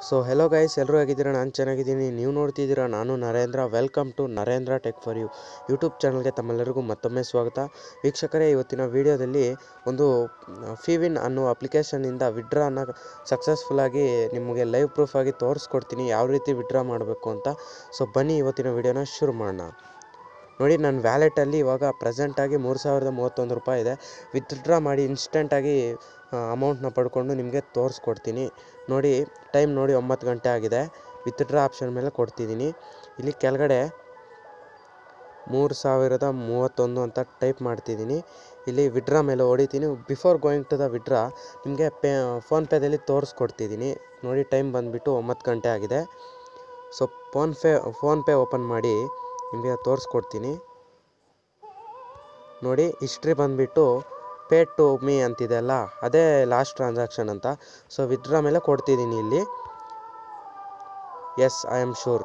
so hello guys ಎಲ್ಲರೂ ಹೇಗಿದ್ದೀರಾ ನಾನು ಚೆನ್ನಾಗಿದ್ದೀನಿ ನೀವು ನೋಡ್ತಿದ್ದೀರಾ ನಾನು Narendra welcome to Narendra tech for you YouTube ಚಾನಲ್ಗೆ ತಮ್ಮೆಲ್ಲರಿಗೂ ಮತ್ತೊಮ್ಮೆ ಸ್ವಾಗತ ವೀಕ್ಷಕರೇ ಇವತ್ತಿನ ವಿಡಿಯೋದಲ್ಲಿ ಒಂದು ಫಿವಿನ್ ಅನ್ನೋ ಅಪ್ಲಿಕೇಶನಿಂದ ವಿಡ್ರಾನ ಸಕ್ಸಸ್ಫುಲ್ಲಾಗಿ ನಿಮಗೆ ಲೈವ್ ಪ್ರೂಫ್ ಆಗಿ ತೋರಿಸ್ಕೊಡ್ತೀನಿ ಯಾವ ರೀತಿ ವಿಡ್ರಾ ಮಾಡಬೇಕು ಅಂತ ಸೊ ಬನ್ನಿ ಇವತ್ತಿನ ವಿಡಿಯೋನ ಶುರು ಮಾಡೋಣ ನೋಡಿ ನನ್ನ ವ್ಯಾಲೆಟಲ್ಲಿ ಇವಾಗ ಪ್ರೆಸೆಂಟಾಗಿ ಮೂರು ಸಾವಿರದ ಮೂವತ್ತೊಂದು ರೂಪಾಯಿ ಇದೆ ವಿತ್ಡ್ರಾ ಮಾಡಿ ಇನ್ಸ್ಟೆಂಟಾಗಿ ಅಮೌಂಟ್ನ ಪಡ್ಕೊಂಡು ನಿಮಗೆ ತೋರಿಸ್ಕೊಡ್ತೀನಿ ನೋಡಿ ಟೈಮ್ ನೋಡಿ ಒಂಬತ್ತು ಗಂಟೆ ಆಗಿದೆ ವಿತ್ಡ್ರಾ ಆಪ್ಷನ್ ಮೇಲೆ ಕೊಡ್ತಿದ್ದೀನಿ ಇಲ್ಲಿ ಕೆಳಗಡೆ ಮೂರು ಸಾವಿರದ ಮೂವತ್ತೊಂದು ಅಂತ ಟೈಪ್ ಮಾಡ್ತಿದ್ದೀನಿ ಇಲ್ಲಿ ವಿಡ್ರಾ ಮೇಲೆ ಹೊಡಿತೀನಿ before going to the withdraw ನಿಮಗೆ ಪೇ ಫೋನ್ಪೇದಲ್ಲಿ ತೋರಿಸ್ಕೊಡ್ತಿದ್ದೀನಿ ನೋಡಿ ಟೈಮ್ ಬಂದುಬಿಟ್ಟು ಒಂಬತ್ತು ಗಂಟೆ ಆಗಿದೆ ಸೊ ಫೋನ್ಪೇ ಫೋನ್ಪೇ ಓಪನ್ ಮಾಡಿ ನಿಮಗೆ ತೋರಿಸ್ಕೊಡ್ತೀನಿ ನೋಡಿ ಹಿಸ್ಟ್ರಿ ಬಂದುಬಿಟ್ಟು ಪೇ ಟು ಮೀ ಅಂತಿದೆಯಲ್ಲ ಅದೇ ಲಾಸ್ಟ್ ಟ್ರಾನ್ಸಾಕ್ಷನ್ ಅಂತ ಸೊ ವಿತ್ಡ್ರಾ ಮೇಲೆ ಕೊಡ್ತಿದ್ದೀನಿ ಇಲ್ಲಿ ಎಸ್ ಐ ಆಮ್ ಶೂರ್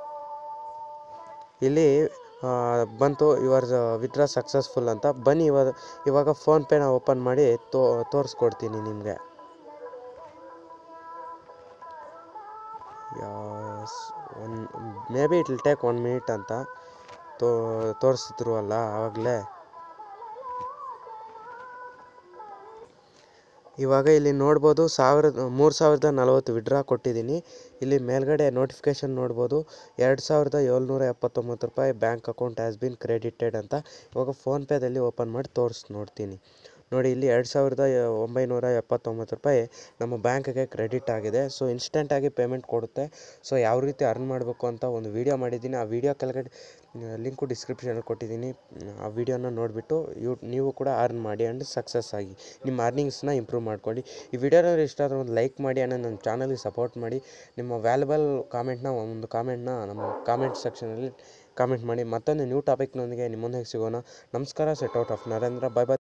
ಇಲ್ಲಿ ಆ, ಬಂತು ಯುವರ್ ವಿತ್ಡ್ರಾ ಸಕ್ಸಸ್ಫುಲ್ ಅಂತ ಬನ್ನಿ ಇವಾಗ ಇವಾಗ ಫೋನ್ಪೇನ ಓಪನ್ ಮಾಡಿ ತೋ ತೋರಿಸ್ಕೊಡ್ತೀನಿ ನಿಮಗೆ one maybe it will take one minute ಅಂತ ತೋ ತೋರಿಸಿದ್ರು ಅಲ್ಲ ಆವಾಗಲೇ ಇವಾಗ ಇಲ್ಲಿ ನೋಡ್ಬೋದು ಸಾವಿರದ ಮೂರು ಸಾವಿರದ ನಲವತ್ತು ವಿಡ್ರಾ ಕೊಟ್ಟಿದ್ದೀನಿ ಇಲ್ಲಿ ಮೇಲ್ಗಡೆ ನೋಟಿಫಿಕೇಷನ್ ನೋಡ್ಬೋದು ಎರಡು ಸಾವಿರದ ಏಳ್ನೂರ ಎಪ್ಪತ್ತೊಂಬತ್ತು ರೂಪಾಯಿ bank account has been credited ಅಂತ ಇವಾಗ ಫೋನ್ಪೇದಲ್ಲಿ ಓಪನ್ ಮಾಡಿ ತೋರಿಸಿ ನೋಡ್ತೀನಿ ನೋಡಿ ಇಲ್ಲಿ ಎರಡು ಸಾವಿರದ ಒಂಬೈನೂರ ಎಪ್ಪತ್ತೊಂಬತ್ತು ರೂಪಾಯಿ ನಮ್ಮ ಬ್ಯಾಂಕ್ಗೆ ಕ್ರೆಡಿಟ್ ಆಗಿದೆ ಸೊ ಇನ್ಸ್ಟೆಂಟಾಗಿ ಪೇಮೆಂಟ್ ಕೊಡುತ್ತೆ ಸೊ ಯಾವ ರೀತಿ ಅರ್ನ್ ಮಾಡಬೇಕು ಅಂತ ಒಂದು ವೀಡಿಯೋ ಮಾಡಿದ್ದೀನಿ ಆ ವಿಡಿಯೋ ಕೆಳಗಡೆ ಲಿಂಕು ಡಿಸ್ಕ್ರಿಪ್ಷನಲ್ಲಿ ಕೊಟ್ಟಿದ್ದೀನಿ ಆ ವಿಡಿಯೋನ ನೋಡಿಬಿಟ್ಟು ಯು ನೀವು ಕೂಡ ಅರ್ನ್ ಮಾಡಿ ಆ್ಯಂಡ್ ಸಕ್ಸಸ್ ಆಗಿ ನಿಮ್ಮ ಅರ್ನಿಂಗ್ಸ್ನ ಇಂಪ್ರೂವ್ ಮಾಡ್ಕೊಳ್ಳಿ ಈ ವಿಡಿಯೋನ ಇಷ್ಟ ಆದರೆ ಒಂದು ಲೈಕ್ ಮಾಡಿ ಆ್ಯಂಡ್ ನನ್ನ ಚಾನಲ್ಗೆ ಸಪೋರ್ಟ್ ಮಾಡಿ ನಿಮ್ಮ ವ್ಯಾಲ್ಯುಬಲ್ ಕಾಮೆಂಟ್ನ ಒಂದು ಕಾಮೆಂಟ್ನ ನಮ್ಮ ಕಾಮೆಂಟ್ ಸೆಕ್ಷನಲ್ಲಿ ಕಾಮೆಂಟ್ ಮಾಡಿ ಮತ್ತೊಂದು ನ್ಯೂ ಟಾಪಿಕ್ನೊಂದಿಗೆ ನಿಮ್ಮೊಂದಿಗೆ ಸಿಗೋಣ ನಮಸ್ಕಾರ set out of Narendra bye by